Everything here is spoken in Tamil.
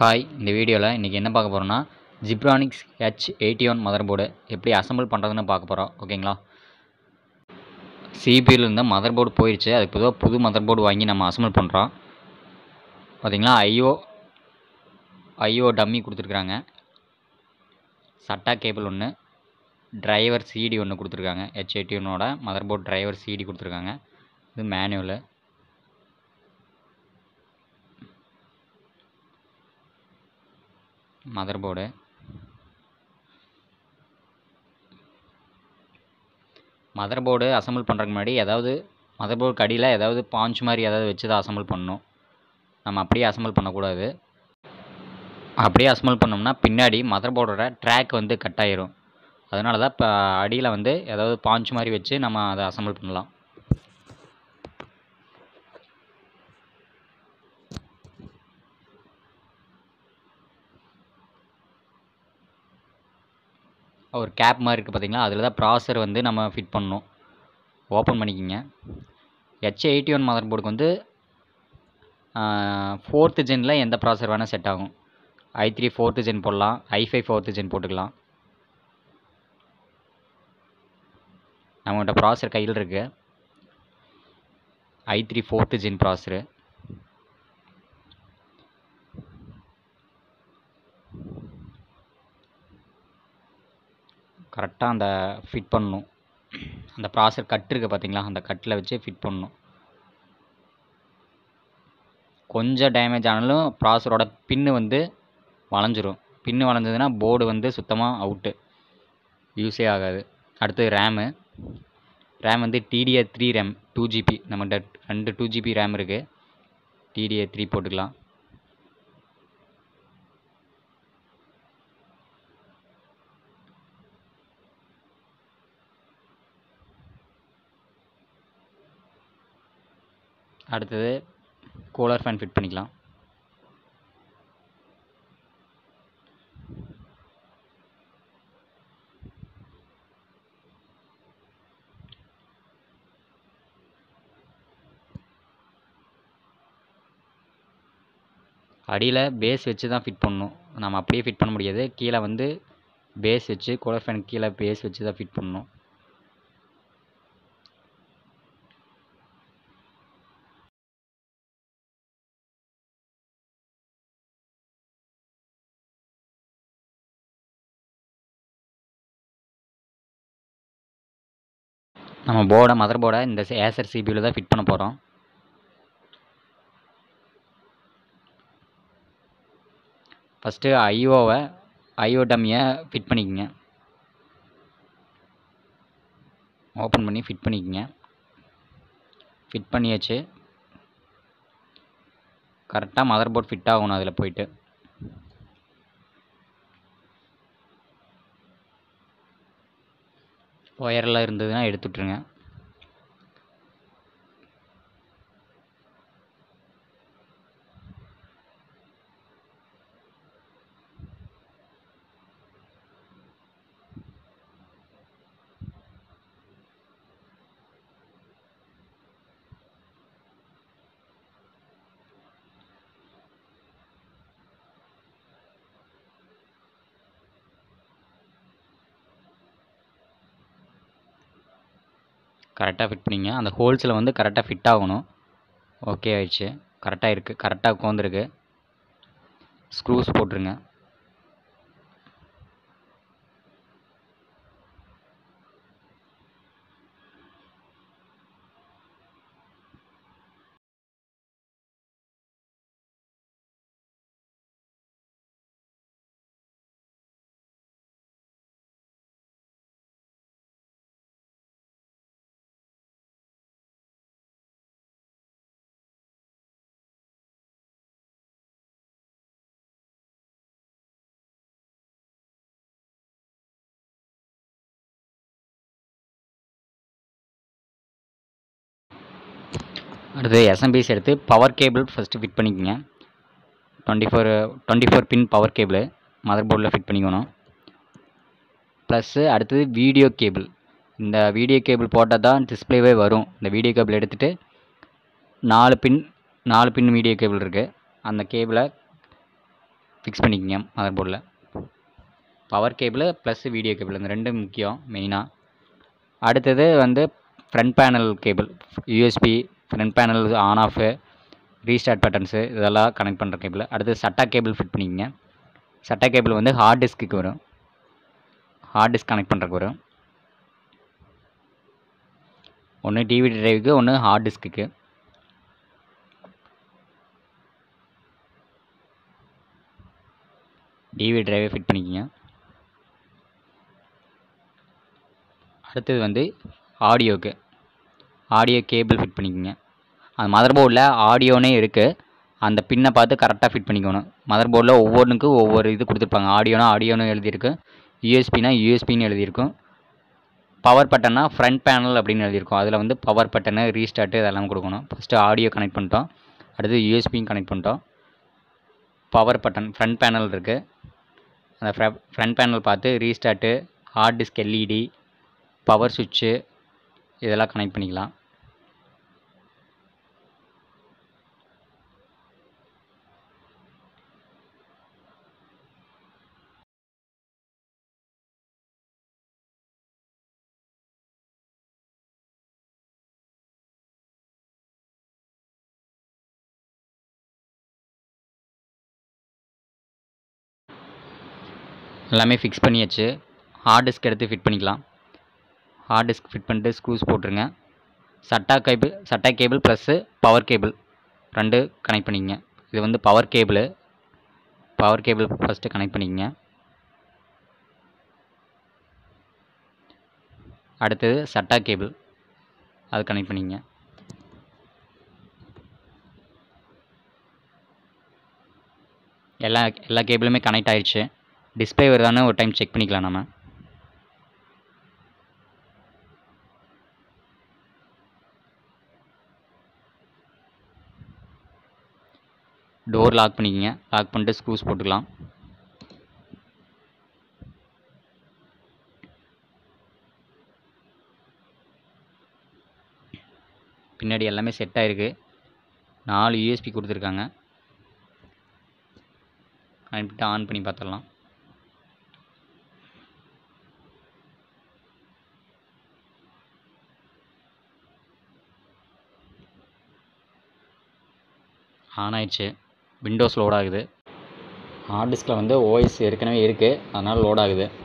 ஹாய் இந்த வீடியோவில் இன்றைக்கி என்ன பார்க்க போகிறோம்னா Zebronics H eighty one mother board எப்படி அசம்பிள் பண்ணுறதுன்னு பார்க்க போகிறோம் ஓகேங்களா சிபியில் இருந்த மதர் போர்டு போயிடுச்சு அதுக்கு பொதுவாக புது மதர் போர்டு வாங்கி நம்ம அசம்பிள் பண்ணுறோம் பார்த்தீங்களா ஐஓ ஐஓ டம்மி கொடுத்துருக்குறாங்க சட்டா கேபிள் ஒன்று டிரைவர் சிடி ஒன்று கொடுத்துருக்காங்க ஹெச் எயிட்டி ஒன்னோட மதர் போர்டு டிரைவர் சிடி கொடுத்துருக்காங்க இது manual mother board mother board assemble பண்ணுறதுக்கு முன்னாடி ஏதாவது மதர் போர்டுக்கு அடியில் ஏதாவது பாஞ்ச் மாதிரி ஏதாவது வச்சு தான் அசம்பிள் பண்ணணும் நம்ம அப்படியே அசம்பிள் பண்ணக்கூடாது அப்படியே அசம்பிள் பண்ணோம்னா பின்னாடி மதர் போர்டோட ட்ராக் வந்து கட் ஆயிரும் அதனால தான் இப்போ அடியில் வந்து ஏதாவது பாஞ்ச் மாதிரி வச்சு நம்ம அதை அசம்பிள் பண்ணலாம் ஒரு கேப் மாதிரி இருக்குது பார்த்தீங்களா அதில் தான் ப்ராசர் வந்து நம்ம ஃபிட் பண்ணணும் ஓப்பன் பண்ணிக்கிங்க ஹெச் எயிட்டி ஒன் மதர் போர்டுக்கு வந்து ஃபோர்த்து ஜெனில் எந்த ப்ராசர் வேணால் செட் ஆகும் ஐ த்ரீ ஃபோர்த்து ஜென் போடலாம் ஐ ஃபைவ் ஃபோர்த்து ஜென் போட்டுக்கலாம் நம்மகிட்ட ப்ராசர் கையில் இருக்குது I three fourth gen processor கரெக்டாக அந்த ஃபிட் பண்ணணும் அந்த ப்ராசர் கட் இருக்குது பார்த்தீங்களா அந்த கட்டில் வச்சு ஃபிட் பண்ணணும் கொஞ்சம் டேமேஜ் ஆனாலும் ப்ராசரோட பின்னு வந்து வளைஞ்சிரும் பின்னு வளைஞ்சதுன்னா போர்டு வந்து சுத்தமாக அவுட்டு யூஸே ஆகாது அடுத்து ரேமு ரேம் வந்து DDR three RAM two GB நம்மகிட்ட ரெண்டு டூ ஜிபி ரேம் இருக்குது டிடிஏ த்ரீ போட்டுக்கலாம் அடுத்தது கூலர் ஃபேன் ஃபிட் பண்ணிக்கலாம் அடியில் பேஸ் வச்சு தான் ஃபிட் பண்ணணும் நம்ம அப்படியே ஃபிட் பண்ண முடியாது கீழே வந்து பேஸ் வச்சு கூலர் ஃபேன் கீழே பேஸ் வச்சு தான் ஃபிட் பண்ணணும் நம்ம போர்டை மதர் போர்டை இந்த ஏசர் சிபியில் தான் ஃபிட் பண்ண போகிறோம் ஃபஸ்ட்டு ஐஓவை ஐஓ டம்மியை ஃபிட் பண்ணிக்கோங்க ஓப்பன் பண்ணி ஃபிட் பண்ணிக்கோங்க ஃபிட் பண்ணியாச்சு கரெக்டாக மதர் போர்ட் ஃபிட் ஆகணும் அதில் போயிட்டு ஒயரெல்லாம் இருந்ததுன்னா எடுத்து விட்ருங்க கரெக்டாக ஃபிட் பண்ணிங்க அந்த ஹோல்ஸில் வந்து கரெக்டாக ஃபிட் ஆகணும் ஓகே ஆயிடுச்சு கரெக்டாக இருக்குது கரெக்டாக உட்காந்துருக்கு ஸ்க்ரூஸ் போட்டுருங்க அடுத்து எஸ்எம்பிஸ் எடுத்து பவர் கேபிள் ஃபஸ்ட்டு ஃபிட் பண்ணிக்கோங்க twenty four twenty four pin power cable mother போர்டில் ஃபிட் பண்ணிக்கணும் ப்ளஸ்ஸு அடுத்தது வீடியோ கேபிள் இந்த வீடியோ கேபிள் போட்டால் தான் டிஸ்பிளேவே வரும் இந்த வீடியோ கேபிள் எடுத்துகிட்டு நாலு பின் நாலு பின் வீடியோ கேபிள் இருக்குது அந்த கேபிளை ஃபிக்ஸ் பண்ணிக்கங்க மதர் போர்டில் power cable plus video cable இந்த ரெண்டும் முக்கியம் மெயினாக அடுத்தது வந்து front panel cable USB front panel on off restart buttons இதெல்லாம் கனெக்ட் பண்ணுற கேபிள் அடுத்து சட்டா கேபிள் ஃபிட் பண்ணிக்கங்க சட்டா கேபிள் வந்து ஹார்ட் டிஸ்க்கு வரும் ஹார்ட் டிஸ்க் கனெக்ட் பண்ணுறக்கு வரும் ஒன்று டிவிடி டிரைவுக்கு ஒன்று ஹார்ட் டிஸ்க்குக்கு டிவிடி டிரைவை ஃபிட் பண்ணிக்கங்க அடுத்தது வந்து ஆடியோக்கு ஆடியோ கேபிள் ஃபிட் பண்ணிக்கோங்க அந்த மதர் போர்டில் ஆடியோனே இருக்குது அந்த பின்னை பார்த்து கரெக்டாக ஃபிட் பண்ணிக்கணும் மதர் போர்டில் ஒவ்வொன்றுக்கும் ஒவ்வொரு இது கொடுத்துருப்பாங்க ஆடியோனா ஆடியோன்னு எழுதியிருக்கு யூஎஸ்பினா யூஎஸ்பின்னு எழுதியிருக்கும் பவர் பட்டன்னா ஃப்ரண்ட் பேனல் அப்படின்னு எழுதியிருக்கும் அதில் வந்து பவர் பட்டனு ரீஸ்டார்ட்டு இதெல்லாம் கொடுக்கணும் ஃபஸ்ட்டு ஆடியோ கனெக்ட் பண்ணிட்டோம் அடுத்து யூஎஸ்பியும் கனெக்ட் பண்ணிட்டோம் பவர் பட்டன் ஃப்ரண்ட் பேனல் இருக்குது அந்த ஃப்ரண்ட் பேனல் பார்த்து restart hard disk LED power சுவிட்சு இதெல்லாம் கனெக்ட் பண்ணிக்கலாம் எல்லாமே ஃபிக்ஸ் பண்ணியாச்சு ஹார்ட் டிஸ்க் எடுத்து ஃபிட் பண்ணிக்கலாம் ஹார்ட் டிஸ்க் ஃபிட் பண்ணிட்டு ஸ்க்ரூஸ் போட்டுருங்க SATA cable SATA cable plus power cable ரெண்டு கனெக்ட் பண்ணிக்கங்க இது வந்து power cable power cable first connect பண்ணிக்கங்க அடுத்தது சட்டா கேபிள் அது கனெக்ட் பண்ணிக்கங்க எல்லா எல்லா கேபிளுமே கனெக்ட் ஆயிடுச்சு டிஸ்பிளே வருதான்னு ஒரு டைம் செக் பண்ணிக்கலாம் நம்ம டோர் லாக் பண்ணிக்கங்க லாக் பண்ணிட்டு ஸ்க்ரூஸ் போட்டுக்கலாம் பின்னாடி எல்லாமே செட் ஆயிருக்கு நாலு யூஎஸ்பி கொடுத்துருக்காங்க அனுப்பிட்டு ஆன் பண்ணி பார்த்துடலாம் ஆன் ஆயிடுச்சு விண்டோஸ் லோட் ஆகுது ஹார்ட் டிஸ்கில் வந்து ஓஎஸ் ஏற்கனவே இருக்குது அதனால் லோட் ஆகுது